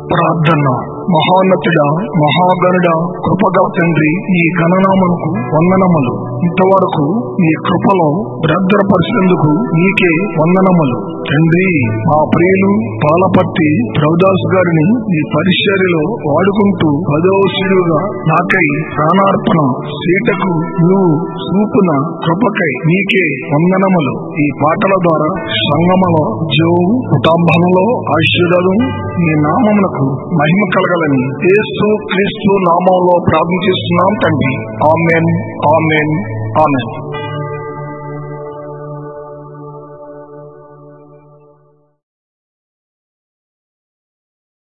ప్రార్థన మహోన్నతుడ మహాగణుడ కృపగల తండ్రి నీ గణనామనకు వందనములు ఇంతవరకు నీ కృపలో భద్రపరిచేందుకు నీకే వందనములు తండ్రి మా ప్రియులు పాలపట్టి ప్రభుదాస్ గారిని నీ పరిచర్యలో వాడుకుంటూ పదోశుడుగా నాకై ప్రాణార్పణ సీటకు నువ్వు చూపున కృపకై నీకే వందనములు ఈ పాటల ద్వారా సంగమలో జీవం కుటుంబంలో ఆశీర్వాదం నీ నామమునకు మహిమ కలగలని యేసు క్రీస్తు నామంలో ప్రార్థన చేస్తున్నాం తండ్రి ఆమెన్ ఆమెన్ ఆమెన్